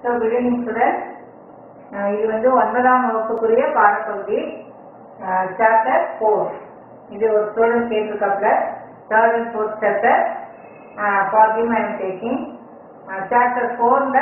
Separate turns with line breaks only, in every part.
So good evening student இது வந்து ஒன்பதாம் வகுப்புக்குரிய பாடப்பகுதி சாப்டர் ஃபோர் இது ஒரு ஸ்டூடெண்ட் கேட்டிருக்காப்ல third and fourth chapter for him I am taking chapter ஃபோரில்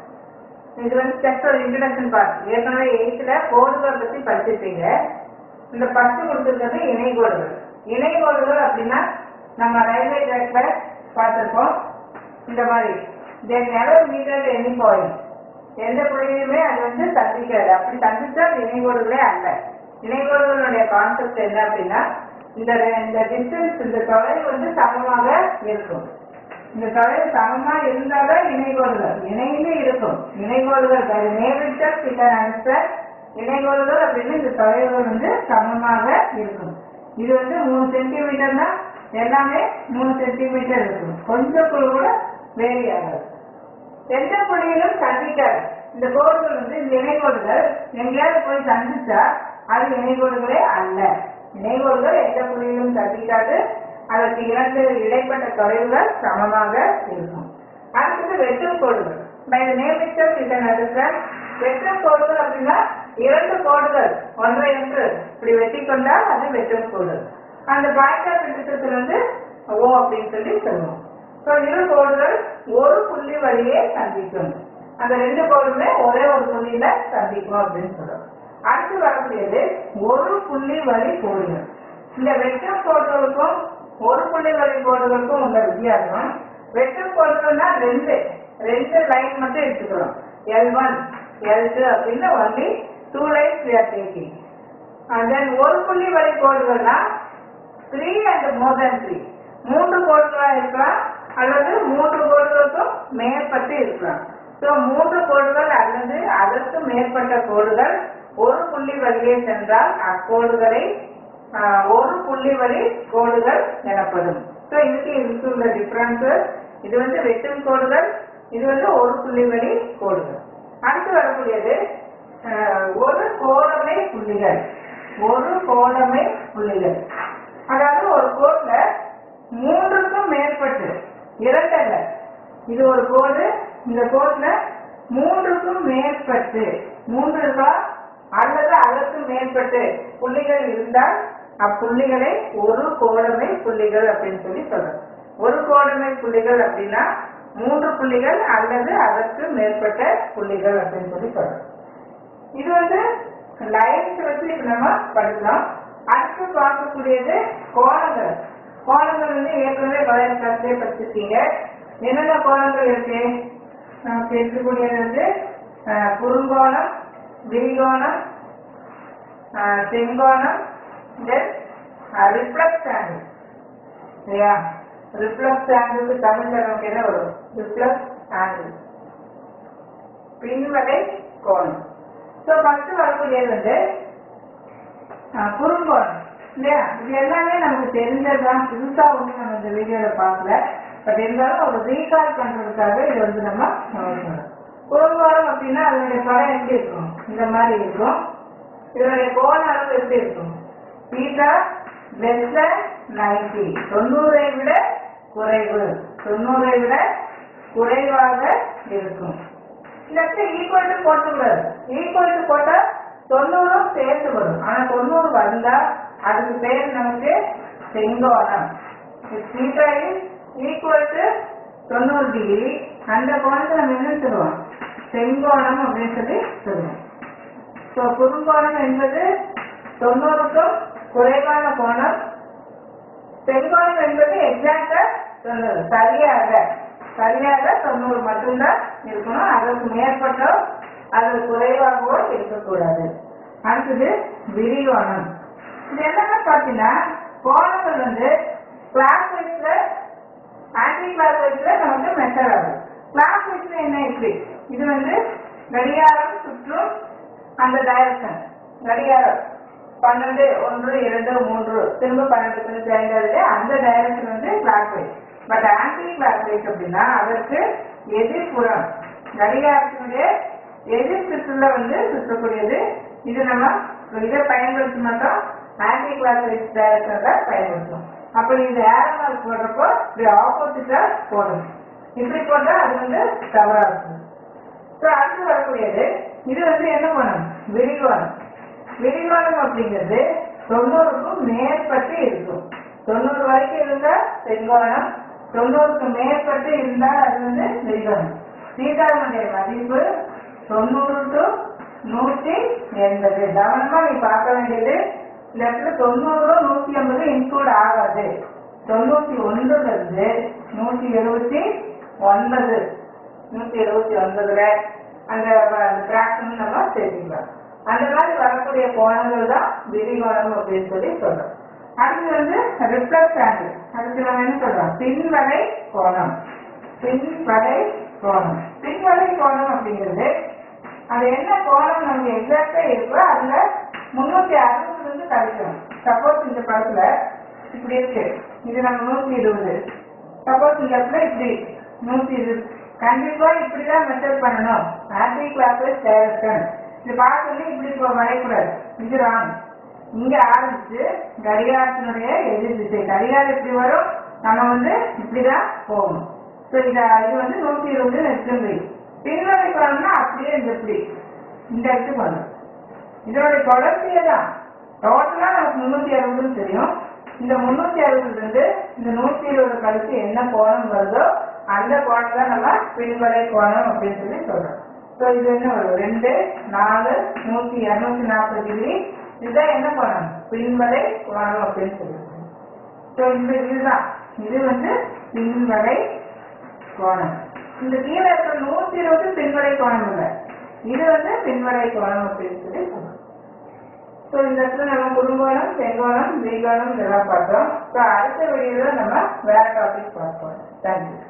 இது வந்து ஜஸ்ட் ஒரு இன்ட்ரடக்ஷன் பார்ட் ஏற்கனவே எயித்தில் கோடுகள் பற்றி படிச்சிருப்பீங்க இந்த ஃபஸ்ட்டு கொடுத்துருக்கிறது இணைகோடுகள் இணைகோடுகள் அப்படின்னா நம்ம ரயில்வே ட்ராக்ல பார்த்துருக்கோம் இந்த மாதிரி then never meet at any point எந்த புள்ளியுமே அது வந்து சந்திக்காது அப்படி சந்திச்சா அது இணைகோடுகளே அல்ல இணைகோடுகளுடைய கான்செப்ட் என்ன அப்படின்னா இந்த ரெ- இந்த டிஸ்டன்ஸ் இந்த தொலைவு வந்து சமமாக இருக்கும் இந்த தொலைவு சமமா இருந்தாதான் இணைகோடுகள் இணைந்து இருக்கும் இணைகோடுகள் நேரிட்டர் கிட்ட ஆன்சர் இணைகோடுகள் அப்படின்னு இந்த தொலைவுகள் வந்து சமமாக இருக்கும் இது வந்து மூணு சென்டிமீட்டர்னா எல்லாமே மூணு சென்டிமீட்டர் இருக்கும் கொஞ்சம் கூட கூட வேரி ஆகாது எந்த புள்ளியிலும் சந்திக்காது இந்த கோடுகள் வந்து இந்த இணைகோடுகள் எங்கேயாவது போய் சந்திச்சா அது இணைகோடுகளே அல்ல இணைகோடுகள் எந்த புள்ளியிலும் சந்திக்காது அதற்கு இரண்டு இடைப்பட்ட தொலைவுகள் சமமாக இருக்கும் அடுத்தது வெட்டும் கோடுகள் பை நேமிச்சம் இதன் அடுத்த வெட்டும் கோடுகள் அப்படின்னா இரண்டு கோடுகள் ஒன்றை ஒன்று இப்படி வெட்டி கொண்டால் அது வெட்டும் கோடு அந்த பாய்க்கால் விட்டத்தில் வந்து ஓ அப்படின்னு சொல்லி சொல்லுவோம் ஸோ இரு கோடுகள் ஒரு புள்ளி வழியே சந்திக்கும் அந்த ரெண்டு கோடுமே ஒரே ஒரு புள்ளியில சந்திக்கும் அப்படின்னு சொல்றோம் அடுத்து வரக்கூடியது ஒரு புள்ளி வழி கோடுகள் இந்த வெட்டும் கோடுகளுக்கும் ஒரு புள்ளி வழி கோடுகளுக்கும் உள்ள வித்தியாசம் வெட்டும் கோடுகள்னா ரெண்டு ரெண்டு லைன் மட்டும் எடுத்துக்கிறோம் எல் ஒன் எல் டூ அப்படின்னு only two lines we are taking and then ஒரு புள்ளி வழி கோடுகள்னா three and more than three மூன்று கோடுகளா இருக்கலாம் அல்லது மூன்று கோடுகளுக்கும் மேற்பட்டு இருக்கலாம் ஸோ மூன்று கோடுகள் அல்லது அதற்கு மேற்பட்ட கோடுகள் ஒரு புள்ளி வழியே சென்றால் அக்கோடுகளை ஆஹ், ஒரு புள்ளி வழி கோடுகள் எனப்படும் ஸோ இதுக்கு இதுக்கு உள்ள டிஃபரன்ஸ் இது வந்து வெட்டும் கோடுகள் இது வந்து ஒரு புள்ளி வழி கோடுகள் அடுத்து வரக்கூடியது ஆஹ், ஒரு கோலமை புள்ளிகள் ஒரு கோலமை புள்ளிகள் அதாவது ஒரு கோட்ல மூன்றுக்கும் மேற்பட்டு இரண்டல்ல இது ஒரு கோடு இந்த கோட்ல மூன்றுக்கும் மேற்பட்டு மூன்று ரூபா அல்லது அதற்கு மேற்பட்டு புள்ளிகள் இருந்தால் அப்புள்ளிகளை ஒரு கோடமை புள்ளிகள் அப்படின்னு சொல்லி சொல்றோம் ஒரு கோடமை புள்ளிகள் அப்படின்னா மூன்று புள்ளிகள் அல்லது அதற்கு மேற்பட்ட புள்ளிகள் அப்படின்னு சொல்லி சொல்றோம் இது வந்து லைன்ஸ் வச்சு இப்ப நம்ம படிக்கலாம் அடுத்து பார்க்கக்கூடியது கோணங்கள் கோணங்கள் வந்து ஏற்கனவே வளைய கிளாஸ்லேயே படிச்சிருக்கீங்க என்னென்ன கோணங்கள் இருக்கு நமக்கு இருக்கக்கூடியது வந்து அஹ், குறுங்கோணம் விரிகோணம் அஹ், செங்கோணம் தென் ரிஃப்ளக்ஸ் ஆங்கிள் இல்லையா ரிஃப்ளக்ஸ் ஆங்கிளுக்கு தமிழ்ல நமக்கு என்ன வரும் ரிஃப்ளக்ஸ் ஆங்கிள் பின்வலை கோணம் ஸோ ஃபர்ஸ்ட் வரக்கூடியது வந்து ஆஹ், குறுங்கோணம் இல்லையா இது எல்லாமே நமக்கு தெரிஞ்சதுதான் புதுசா ஒன்று நம்ம இந்த வீடியோல பார்க்கல பட் இருந்தாலும் ஒரு ரீகால் பண்றதுக்காக இது வந்து நம்ம கவனிக்கணும். குறுங்கோணம் அப்படின்னா அதனுடைய படம் எப்படி இருக்கும் இந்த மாதிரி இருக்கும் இதனுடைய கோண அளவு எப்படி இருக்கும் தீட்டா லெஸ் than 90 தொண்ணூறை விட குறைவு தொண்ணூறை விட குறைவாக இருக்கும் நெக்ஸ்ட் ஈக்குவல் டு போட்டுக்கூடாது ஈக்குவல் டு போட்டா தொண்ணூறும் சேர்த்து வரும் ஆனா தொண்ணூறு வந்தா அதுக்கு பேர் நமக்கு செங்கோணம் தீட்டா இஸ் ஈக்குவல் டு தொண்ணூறு டிகிரி அந்த கோணத்தை நம்ம என்ன சொல்லுவோம் செங்கோணம் அப்படின்னு சொல்லி சொல்லுவோம் ஸோ குறுங்கோணம் என்பது தொண்ணூறுக்கும் குறைவான கோணம் செங்கோணம் என்பது எக்ஸாக்டா தொண்ணூறு சரியாக சரியாக தொண்ணூறு மட்டும்தான் இருக்கணும் அதற்கு மேற்பட்டோ அது குறைவாகவோ இருக்கக்கூடாது அடுத்தது விரிகோணம் இது எல்லாமே பார்த்தீங்கன்னா கோணங்கள் வந்து கிளாஸ் வைஸ்ல ஆன்டி கிளாஸ் வைஸ்ல நமக்கு மெஷர் ஆகும் கிளாஸ் வைஸ்ல என்ன இருக்கு இது வந்து கடிகாரம் சுற்றும் அந்த டைரக்ஷன் கடிகாரம் பன்னெண்டு ஒன்று இரண்டு மூன்று திரும்ப பன்னெண்டு தொண்ணூத்தி ஐந்தாவது அந்த டைரக்ஷன் வந்து clockwise but anticlockwise அப்படின்னா அதற்கு எதிர்ப்புறம் கடிகாரத்தினுடைய எதிர் சுற்றுல வந்து சுற்றக்கூடியது இது நம்ம இதை பயன்படுத்த மாட்டோம் ஆன்டி கிளாக் வைஸ் டைரக்ஷன்ல பயன்படுத்தும் அப்படி இந்த ஏரமால் போடுறப்போ இப்படி ஆப்போசிட்டா போடணும் இப்படி போட்டா அது வந்து தவறா இருக்கும் ஸோ அடுத்து வரக்கூடியது இது வந்து என்ன கோணம் விரிகோணம் விரிகோணம் அப்படிங்கிறது தொண்ணூறுக்கும் மேற்பட்டு இருக்கும் தொண்ணூறு வரைக்கும் இருந்தா செங்கோணம் தொண்ணூறுக்கு மேற்பட்டு இருந்தால் அது வந்து விரிகோணம் சீதாவினுடைய மதிப்பு தொண்ணூறு டு நூற்றி எண்பது கவனமா நீ பார்க்க வேண்டியது இந்த இடத்துல தொண்ணூறு நூற்றி எண்பது இன்க்ளூட் ஆகாது தொண்ணூத்தி ஒன்றுல இருந்து நூற்றி எழுபத்தி ஒன்பது நூற்றி எழுபத்தி ஒன்பதுல அந்த பிராக்ஷன் நம்ம சேர்த்துக்கலாம் அந்த மாதிரி வரக்கூடிய கோணங்கள் தான் விரிகோணம் அப்படின்னு சொல்லி சொல்றோம் அடுத்து வந்து ரிஃப்ளக்ஸ் ஆங்கிள் அதுக்கு நம்ம என்ன சொல்றோம் பின்வரை கோணம் பின்வரை கோணம் பின்வரை கோணம் அப்படிங்கிறது அது என்ன கோணம் நமக்கு எக்ஸாக்டா இருக்கோ அதுல முன்னூத்தி அறுபதுல இருந்து கழிக்கணும் சப்போஸ் இந்த படத்துல இப்படி இருக்கு இது நம்ம நூத்தி இருபது சப்போஸ் இந்த இடத்துல இப்படி நூத்தி இருபது கண்டிப்பா இப்படிதான் மெஷர் பண்ணணும் ஆன்டி கிளாஸ் டைரக்ஷன் இது பார்த்தோன்னே இப்படி இப்போ வரையக்கூடாது இது ராங் இங்க ஆரம்பிச்சு கடிகாரத்தினுடைய எதிர் திசை கடிகாரம் இப்படி வரும் நம்ம வந்து இப்படிதான் போகணும் ஸோ இத இது வந்து நூத்தி இருபது நெச்சுங்க பின்வரை கோணம்னா அப்படியே இந்த இப்படி இந்த இடத்துக்கு வரும் இதனுடைய தொடர்ச்சியே தான் டோட்டலா நமக்கு முன்னூத்தி அறுபதுன்னு தெரியும் இந்த முன்னூத்தி அறுபதுல இருந்து இந்த நூத்தி இருபது கழிச்சு என்ன கோணம் வருதோ அந்த கோணம் தான் நம்ம பின்வரை கோணம் அப்படின்னு சொல்லி சொல்றோம் ஸோ இது என்ன வரும் ரெண்டு நாலு நூத்தி இருநூத்தி நாற்பது டிகிரி இதுதான் என்ன கோணம் பின்வரை கோணம் அப்படின்னு சொல்லியிருக்கோம் ஸோ இந்த இதுதான் இது வந்து பின்வரை கோணம் இந்த கீழே இருக்கிற நூத்தி இருபது பின்வரை கோணம் இல்லை இது வந்து பின்வரை கோணம் அப்படின்னு சொல்லி சொல்றோம் ஸோ இந்த இடத்துல நம்ம குறுங்கோணம் செங்கோணம் விரிகோணம் இதெல்லாம் பார்த்தோம் ஸோ அடுத்த வீடியோவில் நம்ம வேற டாபிக் பார்ப்போம் தேங்க்யூ